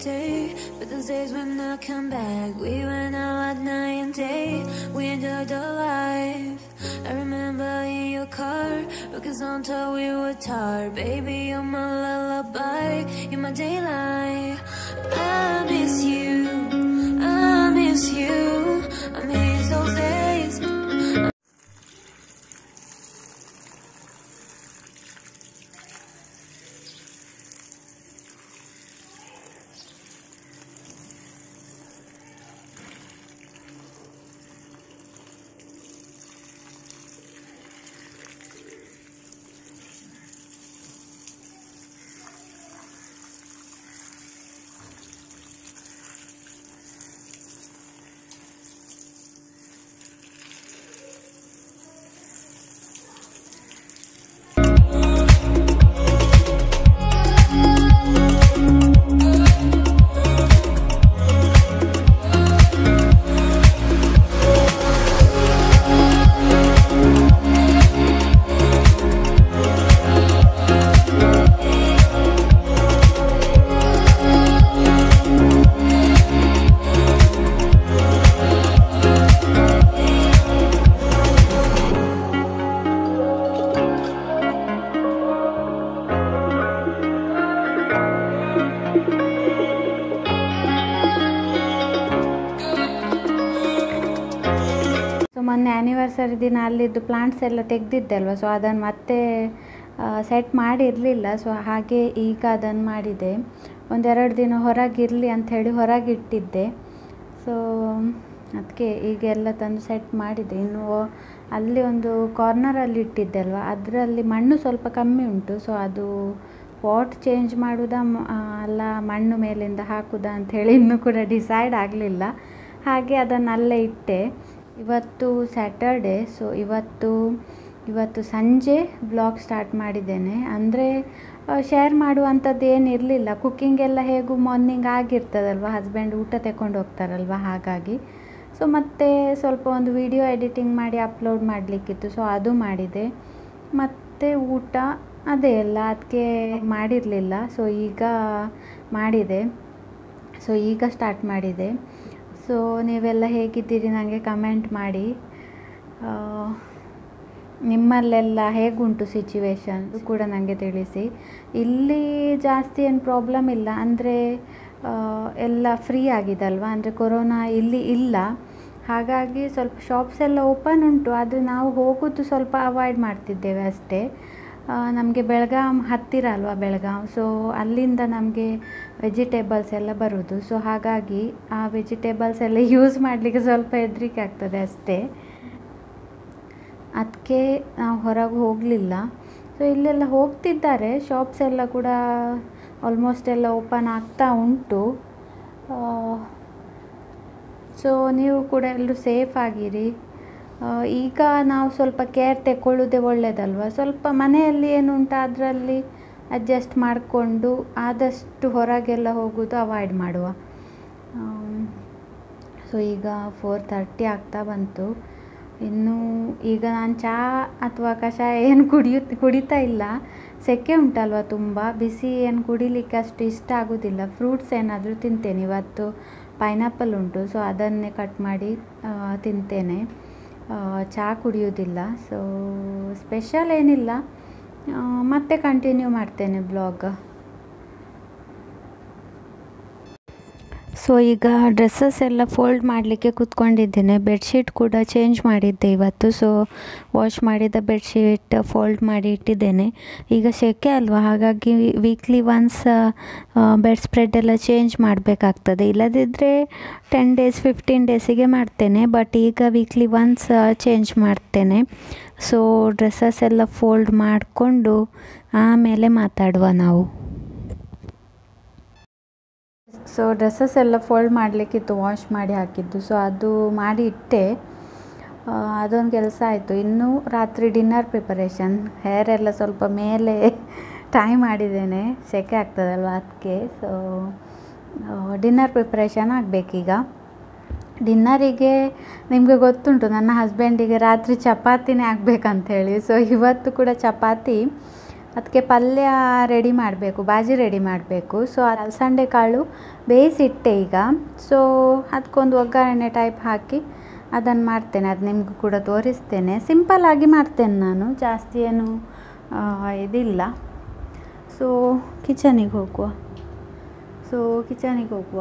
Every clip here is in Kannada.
day, but those days will not come back. We went out at night and day, we enjoyed the life. I remember in your car, because on top we were tired. Baby, you're my lullaby, you're my daylight. I miss you, I miss you, I miss those days. So ಮೊನ್ನೆ ಆ್ಯನಿವರ್ಸರಿ ದಿನ ಅಲ್ಲಿದ್ದು ಪ್ಲಾಂಟ್ಸ್ ಎಲ್ಲ ತೆಗೆದಿದ್ದೆ ಅಲ್ವಾ ಸೊ ಅದನ್ನು ಮತ್ತೆ ಸೆಟ್ ಮಾಡಿರಲಿಲ್ಲ ಸೊ ಹಾಗೆ ಈಗ ಅದನ್ನು ಮಾಡಿದೆ ಒಂದೆರಡು ದಿನ ಹೊರಗಿರಲಿ ಅಂಥೇಳಿ ಹೊರಗಿಟ್ಟಿದ್ದೆ ಸೊ ಅದಕ್ಕೆ ಈಗ ಎಲ್ಲ ತಂದು ಸೆಟ್ ಮಾಡಿದೆ ಇನ್ನು ಅಲ್ಲಿ ಒಂದು ಕಾರ್ನರಲ್ಲಿ ಇಟ್ಟಿದ್ದೆ ಅಲ್ವಾ ಅದರಲ್ಲಿ ಮಣ್ಣು ಸ್ವಲ್ಪ ಕಮ್ಮಿ ಉಂಟು ಸೊ ಅದು ಪಾಟ್ ಚೇಂಜ್ ಮಾಡೋದಾ ಮ- ಆ, ಅಲ್ಲ ಮಣ್ಣು ಮೇಲಿಂದ ಹಾಕುದಾ ಅಂಥೇಳಿ ಇನ್ನೂ ಕೂಡ ಡಿಸೈಡ್ ಆಗಲಿಲ್ಲ ಹಾಗೆ ಅದನ್ನು ಅಲ್ಲೇ ಇಟ್ಟೆ ಇವತ್ತು ಸ್ಯಾಟರ್ಡೆ ಸೊ ಇವತ್ತು ಇವತ್ತು ಸಂಜೆ ಬ್ಲಾಗ್ ಸ್ಟಾರ್ಟ್ ಮಾಡಿದ್ದೇನೆ ಅಂದರೆ ಶೇರ್ ಮಾಡುವಂಥದ್ದು ಏನಿರಲಿಲ್ಲ ಕುಕ್ಕಿಂಗ್ ಎಲ್ಲ ಹೇಗೂ ಮಾರ್ನಿಂಗ್ ಆಗಿರ್ತದಲ್ವ ಹಸ್ಬೆಂಡ್ ಊಟ ತಗೊಂಡು ಹೋಗ್ತಾರಲ್ವ ಹಾಗಾಗಿ ಸೊ ಮತ್ತೆ ಸ್ವಲ್ಪ ಒಂದು ವಿಡಿಯೋ ಎಡಿಟಿಂಗ್ ಮಾಡಿ ಅಪ್ಲೋಡ್ ಮಾಡಲಿಕ್ಕಿತ್ತು ಸೊ ಅದು ಮಾಡಿದೆ ಮತ್ತು ಊಟ ಅದೇ ಎಲ್ಲ ಅದಕ್ಕೆ ಮಾಡಿರಲಿಲ್ಲ ಸೊ ಈಗ ಮಾಡಿದೆ ಸೊ ಈಗ ಸ್ಟಾರ್ಟ್ ಮಾಡಿದೆ ಸೊ ನೀವೆಲ್ಲ ಹೇಗಿದ್ದೀರಿ ನನಗೆ ಕಮೆಂಟ್ ಮಾಡಿ ಆ, ನಿಮ್ಮಲ್ಲೆಲ್ಲ ಹೇಗುಂಟು ಸಿಚುವೇಶನ್ ಕೂಡ ನನಗೆ ತಿಳಿಸಿ ಇಲ್ಲಿ ಜಾಸ್ತಿ ಏನು ಪ್ರಾಬ್ಲಮ್ ಇಲ್ಲ ಅಂದರೆ ಎಲ್ಲ ಫ್ರೀ ಆಗಿದಲ್ವ ಅಂದರೆ ಕೊರೋನಾ ಇಲ್ಲಿ ಇಲ್ಲ ಹಾಗಾಗಿ ಸ್ವಲ್ಪ ಶಾಪ್ಸ್ ಎಲ್ಲ ಓಪನ್ ಉಂಟು ಆದರೆ ನಾವು ಹೋಗೋದು ಸ್ವಲ್ಪ ಅವಾಯ್ಡ್ ಮಾಡ್ತಿದ್ದೇವೆ ಅಷ್ಟೇ ನಮಗೆ ಬೆಳಗಾಂ ಹತ್ತಿರ ಅಲ್ವಾ ಬೆಳಗಾಂ ಸೊ ಅಲ್ಲಿಂದ ನಮಗೆ ವೆಜಿಟೇಬಲ್ಸ್ ಎಲ್ಲ ಬರೋದು ಸೊ ಹಾಗಾಗಿ ಆ ವೆಜಿಟೇಬಲ್ಸ್ ಎಲ್ಲ ಯೂಸ್ ಮಾಡಲಿಕ್ಕೆ ಸ್ವಲ್ಪ ಹೆದರಿಕೆ ಆಗ್ತದೆ ಅಷ್ಟೇ ಅದಕ್ಕೆ ನಾವು ಹೊರಗೆ ಹೋಗಲಿಲ್ಲ ಸೊ ಇಲ್ಲೆಲ್ಲ ಹೋಗ್ತಿದ್ದಾರೆ ಶಾಪ್ಸ್ ಎಲ್ಲ ಕೂಡ ಆಲ್ಮೋಸ್ಟ್ ಎಲ್ಲ ಓಪನ್ ಆಗ್ತಾ ಉಂಟು ಸೊ ನೀವು ಕೂಡ ಎಲ್ಲರೂ ಸೇಫ್ ಆಗಿರಿ ಆ, ಈಗ ನಾವು ಸ್ವಲ್ಪ ಕೇರ್ ತಗೊಳ್ಳೋದೇ ಒಳ್ಳೆಯದಲ್ವ ಸ್ವಲ್ಪ ಮನೆಯಲ್ಲಿ ಏನುಂಟು ಅದರಲ್ಲಿ ಅಡ್ಜಸ್ಟ್ ಮಾಡಿಕೊಂಡು ಆದಷ್ಟು ಹೊರಗೆಲ್ಲ ಹೋಗೋದು ಅವಾಯ್ಡ್ ಮಾಡುವ ಸೊ ಈಗ ಫೋರ್ ತರ್ಟಿ ಆಗ್ತಾ ಬಂತು ಇನ್ನು ಈಗ ನಾನು ಚಹಾ ಅಥವಾ ಕಷಾಯ ಏನು ಕುಡಿಯು ಕುಡಿತಾ ಇಲ್ಲ ಸೆಕೆ ಉಂಟಲ್ವ ತುಂಬ ಬಿಸಿ ಏನು ಕುಡಿಲಿಕ್ಕೆ ಅಷ್ಟು ಇಷ್ಟ ಆಗೋದಿಲ್ಲ ಫ್ರೂಟ್ಸ್ ಏನಾದರೂ ತಿಂತೇನೆ ಇವತ್ತು ಪೈನಾಪಲ್ ಉಂಟು ಸೊ ಅದನ್ನೇ ಕಟ್ ಮಾಡಿ ಆ, ತಿಂತೇನೆ ಆ, ಚಹಾ ಕುಡಿಯೋದಿಲ್ಲ ಸೊ ಸ್ಪೆಷಲ್ ಏನಿಲ್ಲ ಆ, ಮತ್ತೆ ಕಂಟಿನ್ಯೂ ಮಾಡ್ತೇನೆ ಬ್ಲಾಗ್ ಸೊ ಈಗ ಡ್ರೆಸ್ಸಸ್ ಎಲ್ಲ ಫೋಲ್ಡ್ ಮಾಡಲಿಕ್ಕೆ ಕೂತ್ಕೊಂಡಿದ್ದೇನೆ ಬೆಡ್ಶೀಟ್ ಕೂಡ ಚೇಂಜ್ ಮಾಡಿದ್ದೆ ಇವತ್ತು ಸೊ ವಾಶ್ ಮಾಡಿದ ಬೆಡ್ಶೀಟ್ ಫೋಲ್ಡ್ ಮಾಡಿ ಇಟ್ಟಿದ್ದೇನೆ ಈಗ ಸೆಕೆ ಅಲ್ವಾ ಹಾಗಾಗಿ ವೀಕ್ಲಿ ಒನ್ಸ್ ಬೆಡ್ ಸ್ಪ್ರೆಡ್ ಎಲ್ಲ ಚೇಂಜ್ ಮಾಡಬೇಕಾಗ್ತದೆ ಇಲ್ಲದಿದ್ದರೆ ಟೆನ್ ಡೇಸ್ ಫಿಫ್ಟೀನ್ ಡೇಸಿಗೆ ಮಾಡ್ತೇನೆ ಬಟ್ ಈಗ ವೀಕ್ಲಿ ಒನ್ಸ್ ಚೇಂಜ್ ಮಾಡ್ತೇನೆ ಸೊ ಡ್ರೆಸ್ಸಸ್ ಎಲ್ಲ ಫೋಲ್ಡ್ ಮಾಡಿಕೊಂಡು ಆಮೇಲೆ ಮಾತಾಡುವ ನಾವು ಸೊ ಡ್ರೆಸ್ಸಸ್ ಎಲ್ಲ ಫೋಲ್ಡ್ ಮಾಡಲಿಕ್ಕಿತ್ತು ವಾಶ್ ಮಾಡಿ ಹಾಕಿದ್ದು ಸೊ ಅದು ಮಾಡಿ ಇಟ್ಟೆ ಆ, ಅದೊಂದು ಕೆಲಸ ಆಯಿತು ಇನ್ನು ರಾತ್ರಿ ಡಿನ್ನರ್ ಪ್ರಿಪರೇಷನ್ ಹೇರ್ ಎಲ್ಲ ಸ್ವಲ್ಪ ಮೇಲೆ ಟೈ ಮಾಡಿದ್ದೇನೆ ಸೆಕೆ ಆಗ್ತದಲ್ವ ಅದಕ್ಕೆ ಸೊ ಡಿನ್ನರ್ ಪ್ರಿಪ್ರೇಷನ್ ಆಗಬೇಕೀಗ ಡಿನ್ನರಿಗೆ ನಿಮಗೆ ಗೊತ್ತುಂಟು ನನ್ನ ಹಸ್ಬೆಂಡಿಗೆ ರಾತ್ರಿ ಚಪಾತಿನೇ ಆಗಬೇಕಂಥೇಳಿ ಸೊ ಇವತ್ತು ಕೂಡ ಚಪಾತಿ ಅದಕ್ಕೆ ಪಲ್ಯ ರೆಡಿ ಮಾಡಬೇಕು ಬಾಜಿ ರೆಡಿ ಮಾಡಬೇಕು ಸೊ ಅಲಸಂಡೆ ಕಾಳು ಬೇಯಿಸಿಟ್ಟೆ ಈಗ ಸೊ ಅದಕ್ಕೊಂದು ಒಗ್ಗರಣೆ ಟೈಪ್ ಹಾಕಿ ಅದನ್ನು ಮಾಡ್ತೇನೆ ಅದು ನಿಮಗೂ ಕೂಡ ತೋರಿಸ್ತೇನೆ ಸಿಂಪಲ್ಲಾಗಿ ಮಾಡ್ತೇನೆ ನಾನು ಜಾಸ್ತಿ ಏನು ಇದಿಲ್ಲ ಸೊ ಕಿಚನಿಗೆ ಹೋಗುವ ಸೊ ಕಿಚನಿಗೆ ಹೋಗುವ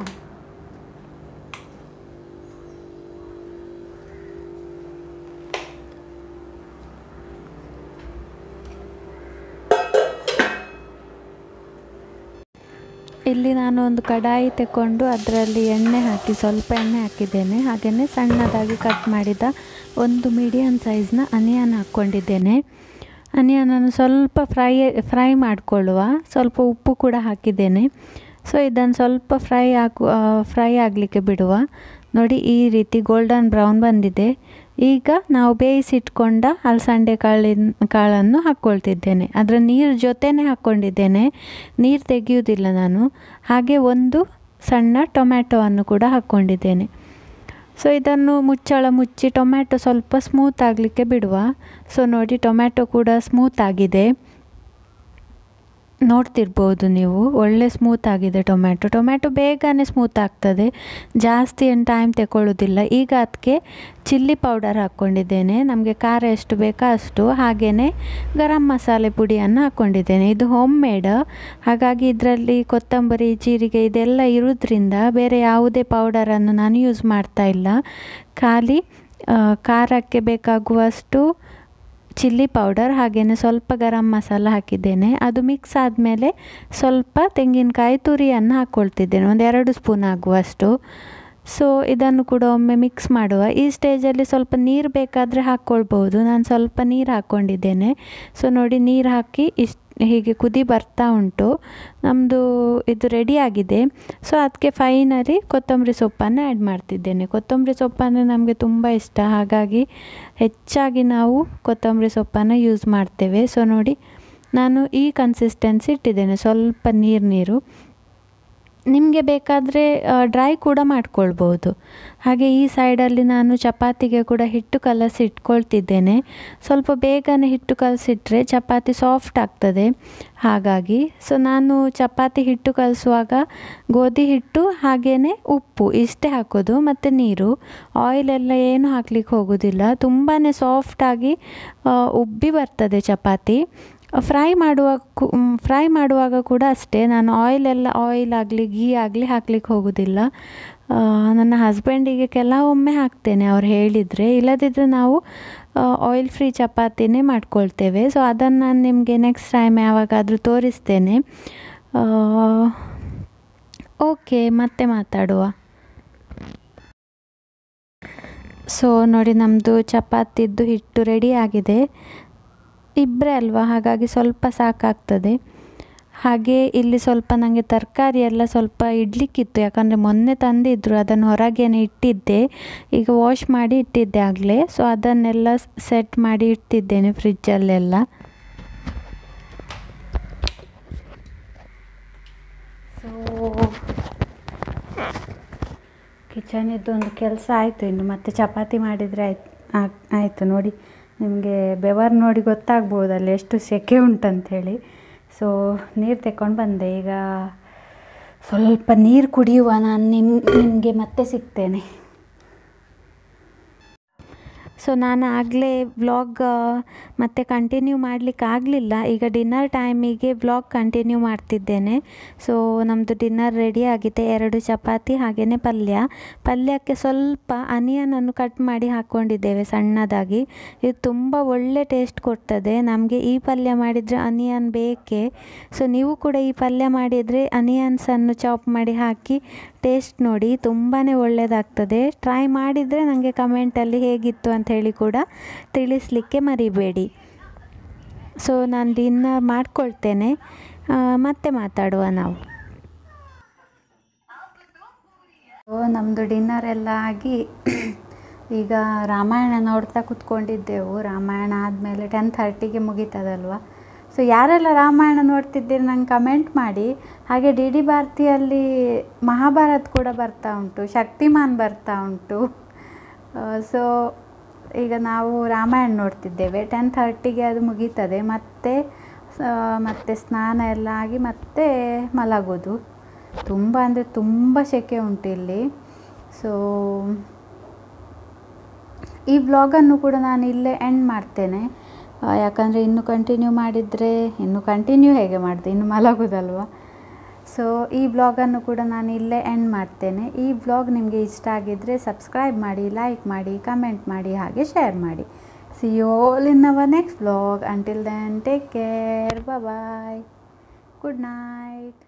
ಇಲ್ಲಿ ನಾನು ಒಂದು ಕಡಾಯಿ ತಗೊಂಡು ಅದರಲ್ಲಿ ಎಣ್ಣೆ ಹಾಕಿ ಸ್ವಲ್ಪ ಎಣ್ಣೆ ಹಾಕಿದ್ದೇನೆ ಹಾಗೆಯೇ ಸಣ್ಣದಾಗಿ ಕಟ್ ಮಾಡಿದ ಒಂದು ಮೀಡಿಯಮ್ ಸೈಜ್ನ ಅನಿಯನ್ ಹಾಕ್ಕೊಂಡಿದ್ದೇನೆ ಅನಿಯನನ್ನು ಸ್ವಲ್ಪ ಫ್ರೈ ಫ್ರೈ ಮಾಡಿಕೊಳ್ಳುವ ಸ್ವಲ್ಪ ಉಪ್ಪು ಕೂಡ ಹಾಕಿದ್ದೇನೆ ಸೊ ಇದನ್ನು ಸ್ವಲ್ಪ ಫ್ರೈ ಹಾಕು ಫ್ರೈ ಆಗಲಿಕ್ಕೆ ಬಿಡುವ ನೋಡಿ ಈ ರೀತಿ ಗೋಲ್ಡನ್ ಬ್ರೌನ್ ಬಂದಿದೆ ಈಗ ನಾವು ಬೇಯಿಸಿಟ್ಕೊಂಡ ಅಲಸಂಡೆ ಕಾಳಿನ ಕಾಳನ್ನು ಹಾಕ್ಕೊಳ್ತಿದ್ದೇನೆ ಅದರ ನೀರು ಜೊತೆನೇ ಹಾಕ್ಕೊಂಡಿದ್ದೇನೆ ನೀರು ತೆಗೆಯುವುದಿಲ್ಲ ನಾನು ಹಾಗೆ ಒಂದು ಸಣ್ಣ ಟೊಮ್ಯಾಟೊವನ್ನು ಕೂಡ ಹಾಕ್ಕೊಂಡಿದ್ದೇನೆ ಸೊ ಇದನ್ನು ಮುಚ್ಚಳ ಮುಚ್ಚಿ ಟೊಮ್ಯಾಟೊ ಸ್ವಲ್ಪ ಸ್ಮೂತ್ ಆಗಲಿಕ್ಕೆ ಬಿಡುವ ಸೊ ನೋಡಿ ಟೊಮ್ಯಾಟೊ ಕೂಡ ಸ್ಮೂತ್ ಆಗಿದೆ ನೋಡ್ತಿರ್ಬೋದು ನೀವು ಒಳ್ಳೆ ಸ್ಮೂತ್ ಆಗಿದೆ ಟೊಮ್ಯಾಟೊ ಟೊಮ್ಯಾಟೊ ಬೇಗನೆ ಸ್ಮೂತ್ ಆಗ್ತದೆ ಜಾಸ್ತಿ ಏನು ಟೈಮ್ ತಗೊಳ್ಳೋದಿಲ್ಲ ಈಗ ಅದಕ್ಕೆ ಚಿಲ್ಲಿ ಪೌಡರ್ ಹಾಕ್ಕೊಂಡಿದ್ದೇನೆ ನಮಗೆ ಖಾರ ಎಷ್ಟು ಬೇಕೋ ಅಷ್ಟು ಹಾಗೆಯೇ ಗರಂ ಮಸಾಲೆ ಪುಡಿಯನ್ನು ಹಾಕ್ಕೊಂಡಿದ್ದೇನೆ ಇದು ಹೋಮ್ ಮೇಡ್ ಹಾಗಾಗಿ ಇದರಲ್ಲಿ ಕೊತ್ತಂಬರಿ ಜೀರಿಗೆ ಇದೆಲ್ಲ ಇರೋದ್ರಿಂದ ಬೇರೆ ಯಾವುದೇ ಪೌಡರನ್ನು ನಾನು ಯೂಸ್ ಮಾಡ್ತಾ ಇಲ್ಲ ಖಾಲಿ ಖಾರಕ್ಕೆ ಬೇಕಾಗುವಷ್ಟು ಚಿಲ್ಲಿ ಪೌಡರ್ ಹಾಗೆಯೇ ಸ್ವಲ್ಪ ಗರಂ ಮಸಾಲ ಹಾಕಿದ್ದೇನೆ ಅದು ಮಿಕ್ಸ್ ಆದಮೇಲೆ ಸ್ವಲ್ಪ ತೆಂಗಿನಕಾಯಿ ತುರಿಯನ್ನು ಹಾಕ್ಕೊಳ್ತಿದ್ದೇನೆ ಒಂದು ಎರಡು ಸ್ಪೂನ್ ಆಗುವಷ್ಟು ಸೊ ಇದನ್ನು ಕೂಡ ಒಮ್ಮೆ ಮಿಕ್ಸ್ ಮಾಡುವ ಈ ಸ್ಟೇಜಲ್ಲಿ ಸ್ವಲ್ಪ ನೀರು ಬೇಕಾದರೆ ಹಾಕ್ಕೊಳ್ಬೋದು ನಾನು ಸ್ವಲ್ಪ ನೀರು ಹಾಕ್ಕೊಂಡಿದ್ದೇನೆ ಸೊ ನೋಡಿ ನೀರು ಹಾಕಿ ಇಷ್ಟು ಹೀಗೆ ಕುದಿ ಬರ್ತಾ ಉಂಟು ನಮ್ಮದು ಇದು ರೆಡಿಯಾಗಿದೆ ಸೊ ಅದಕ್ಕೆ ಫೈನಲಿ ಕೊತ್ತಂಬರಿ ಸೊಪ್ಪನ್ನು ಆ್ಯಡ್ ಮಾಡ್ತಿದ್ದೇನೆ ಕೊತ್ತಂಬರಿ ಸೊಪ್ಪಂದರೆ ನಮಗೆ ತುಂಬ ಇಷ್ಟ ಹಾಗಾಗಿ ಹೆಚ್ಚಾಗಿ ನಾವು ಕೊತ್ತಂಬರಿ ಸೊಪ್ಪನ್ನು ಯೂಸ್ ಮಾಡ್ತೇವೆ ಸೊ ನೋಡಿ ನಾನು ಈ ಕನ್ಸಿಸ್ಟೆನ್ಸಿ ಇಟ್ಟಿದ್ದೇನೆ ಸ್ವಲ್ಪ ನೀರು ನೀರು ನಿಮಗೆ ಬೇಕಾದರೆ ಡ್ರೈ ಕೂಡ ಮಾಡ್ಕೊಳ್ಬೋದು ಹಾಗೆ ಈ ಸೈಡಲ್ಲಿ ನಾನು ಚಪಾತಿಗೆ ಕೂಡ ಹಿಟ್ಟು ಕಲಸಿ ಇಟ್ಕೊಳ್ತಿದ್ದೇನೆ ಸ್ವಲ್ಪ ಬೇಗನೆ ಹಿಟ್ಟು ಕಲಸಿಟ್ರೆ ಚಪಾತಿ ಸಾಫ್ಟ್ ಆಗ್ತದೆ ಹಾಗಾಗಿ ಸೊ ನಾನು ಚಪಾತಿ ಹಿಟ್ಟು ಕಲಿಸುವಾಗ ಗೋಧಿ ಹಿಟ್ಟು ಹಾಗೆಯೇ ಉಪ್ಪು ಇಷ್ಟೇ ಹಾಕೋದು ಮತ್ತು ನೀರು ಆಯಿಲೆಲ್ಲ ಏನು ಹಾಕ್ಲಿಕ್ಕೆ ಹೋಗೋದಿಲ್ಲ ತುಂಬಾ ಸಾಫ್ಟಾಗಿ ಉಬ್ಬಿ ಬರ್ತದೆ ಚಪಾತಿ ಫ್ರೈ ಮಾಡುವ ಫ್ರೈ ಮಾಡುವಾಗ ಕೂಡ ಅಷ್ಟೇ ನಾನು ಆಯಿಲೆಲ್ಲ ಆಯಿಲ್ ಆಗಲಿ ಗೀ ಆಗಲಿ ಹಾಕ್ಲಿಕ್ಕೆ ಹೋಗೋದಿಲ್ಲ ನನ್ನ ಹಸ್ಬೆಂಡಿಗೆ ಕೆಲವೊಮ್ಮೆ ಹಾಕ್ತೇನೆ ಅವ್ರು ಹೇಳಿದರೆ ಇಲ್ಲದಿದ್ದರೆ ನಾವು ಆಯಿಲ್ ಫ್ರೀ ಚಪಾತಿನೇ ಮಾಡ್ಕೊಳ್ತೇವೆ ಸೊ ಅದನ್ನು ನಾನು ನಿಮಗೆ ನೆಕ್ಸ್ಟ್ ಟೈಮ್ ಯಾವಾಗಾದರೂ ತೋರಿಸ್ತೇನೆ ಓಕೆ ಮತ್ತೆ ಮಾತಾಡುವ ಸೊ ನೋಡಿ ನಮ್ಮದು ಚಪಾತಿದ್ದು ಹಿಟ್ಟು ರೆಡಿ ಆಗಿದೆ ಇಬ್ಬರೇ ಅಲ್ವಾ ಹಾಗಾಗಿ ಸ್ವಲ್ಪ ಸಾಕಾಗ್ತದೆ ಹಾಗೆ ಇಲ್ಲಿ ಸ್ವಲ್ಪ ನನಗೆ ತರಕಾರಿ ಎಲ್ಲ ಸ್ವಲ್ಪ ಇಡ್ಲಿಕ್ಕಿತ್ತು ಯಾಕಂದರೆ ಮೊನ್ನೆ ತಂದಿದ್ದರು ಅದನ್ನು ಹೊರಗೇನೆ ಇಟ್ಟಿದ್ದೆ ಈಗ ವಾಶ್ ಮಾಡಿ ಇಟ್ಟಿದ್ದೆ ಆಗಲೇ ಸೊ ಅದನ್ನೆಲ್ಲ ಸೆಟ್ ಮಾಡಿ ಇಟ್ಟಿದ್ದೇನೆ ಫ್ರಿಜ್ಜಲ್ಲೆಲ್ಲ ಸೊ ಕಿಚನಿದ್ದು ಒಂದು ಕೆಲಸ ಆಯಿತು ಇನ್ನು ಮತ್ತೆ ಚಪಾತಿ ಮಾಡಿದರೆ ಆಯ್ತು ಆಯಿತು ನೋಡಿ ನಿಮಗೆ ಬೆವರು ನೋಡಿ ಗೊತ್ತಾಗ್ಬೋದಲ್ಲ ಎಷ್ಟು ಸೆಕೆ ಉಂಟಂಥೇಳಿ ಸೊ ನೀರು ತೆಕ್ಕೊಂಡು ಬಂದೆ ಈಗ ಸ್ವಲ್ಪ ನೀರು ಕುಡಿಯುವ ನಾನು ನಿಮ್ಮ ನಿಮಗೆ ಮತ್ತೆ ಸಿಗ್ತೇನೆ ಸೊ ನಾನು ಆಗಲೇ ವ್ಲಾಗ್ ಮತ್ತೆ ಕಂಟಿನ್ಯೂ ಮಾಡಲಿಕ್ಕೆ ಆಗಲಿಲ್ಲ ಈಗ ಡಿನ್ನರ್ ಟೈಮಿಗೆ ವ್ಲಾಗ್ ಕಂಟಿನ್ಯೂ ಮಾಡ್ತಿದ್ದೇನೆ ಸೊ ನಮ್ಮದು ಡಿನ್ನರ್ ರೆಡಿ ಆಗಿದೆ ಎರಡು ಚಪಾತಿ ಹಾಗೆಯೇ ಪಲ್ಯ ಪಲ್ಯಕ್ಕೆ ಸ್ವಲ್ಪ ಅನಿಯನನ್ನು ಕಟ್ ಮಾಡಿ ಹಾಕ್ಕೊಂಡಿದ್ದೇವೆ ಸಣ್ಣದಾಗಿ ಇದು ತುಂಬ ಒಳ್ಳೆ ಟೇಸ್ಟ್ ಕೊಡ್ತದೆ ನಮಗೆ ಈ ಪಲ್ಯ ಮಾಡಿದರೆ ಅನಿಯನ್ ಬೇಕೇ ಸೊ ನೀವು ಕೂಡ ಈ ಪಲ್ಯ ಮಾಡಿದರೆ ಅನಿಯನ್ಸನ್ನು ಚಾಪ್ ಮಾಡಿ ಹಾಕಿ ಟೇಸ್ಟ್ ನೋಡಿ ತುಂಬಾ ಒಳ್ಳೆಯದಾಗ್ತದೆ ಟ್ರೈ ಮಾಡಿದರೆ ನನಗೆ ಕಮೆಂಟಲ್ಲಿ ಹೇಗಿತ್ತು ಅಂತ ಹೇಳಿ ಕೂಡ ತಿಳಿಸ್ಲಿಕ್ಕೆ ಮರಿಬೇಡಿ ಸೊ ನಾನು ಡಿನ್ನರ್ ಮಾಡ್ಕೊಳ್ತೇನೆ ಮತ್ತೆ ಮಾತಾಡುವ ನಾವು ನಮ್ಮದು ಡಿನ್ನರ್ ಎಲ್ಲ ಆಗಿ ಈಗ ರಾಮಾಯಣ ನೋಡ್ತಾ ಕೂತ್ಕೊಂಡಿದ್ದೆವು ರಾಮಾಯಣ ಆದಮೇಲೆ ಟೆನ್ ಥರ್ಟಿಗೆ ಮುಗೀತದಲ್ವ ಸೊ ಯಾರೆಲ್ಲ ರಾಮಾಯಣ ನೋಡ್ತಿದ್ದೀರಿ ನಂಗೆ ಕಮೆಂಟ್ ಮಾಡಿ ಹಾಗೆ ಡಿ ಡಿ ಭಾರತಿಯಲ್ಲಿ ಮಹಾಭಾರತ್ ಕೂಡ ಬರ್ತಾ ಉಂಟು ಶಕ್ತಿಮಾನ್ ಬರ್ತಾ ಉಂಟು ಸೊ ಈಗ ನಾವು ರಾಮಾಯಣ ನೋಡ್ತಿದ್ದೇವೆ ಟೆನ್ ಥರ್ಟಿಗೆ ಅದು ಮುಗೀತದೆ ಮತ್ತು ಮತ್ತು ಸ್ನಾನ ಎಲ್ಲ ಆಗಿ ಮತ್ತೆ ಮಲಗೋದು ತುಂಬ ಅಂದರೆ ತುಂಬ ಸೆಕೆ ಉಂಟು ಇಲ್ಲಿ ಸೊ ಈ ಬ್ಲಾಗನ್ನು ಕೂಡ ನಾನು ಇಲ್ಲೇ ಎಂಡ್ ಮಾಡ್ತೇನೆ ಆ, ಯಾಕಂದರೆ ಇನ್ನು ಕಂಟಿನ್ಯೂ ಮಾಡಿದರೆ ಇನ್ನು ಕಂಟಿನ್ಯೂ ಹೇಗೆ ಮಾಡಿದೆ ಇನ್ನು ಮಲಗೋದಲ್ವ ಸೊ ಈ ಬ್ಲಾಗನ್ನು ಕೂಡ ನಾನು ಇಲ್ಲೇ ಎಂಡ್ ಮಾಡ್ತೇನೆ ಈ ಬ್ಲಾಗ್ ನಿಮಗೆ ಇಷ್ಟ ಆಗಿದ್ದರೆ ಸಬ್ಸ್ಕ್ರೈಬ್ ಮಾಡಿ ಲೈಕ್ ಮಾಡಿ ಕಮೆಂಟ್ ಮಾಡಿ ಹಾಗೆ ಶೇರ್ ಮಾಡಿ see you all in our next blog until then take care bye good night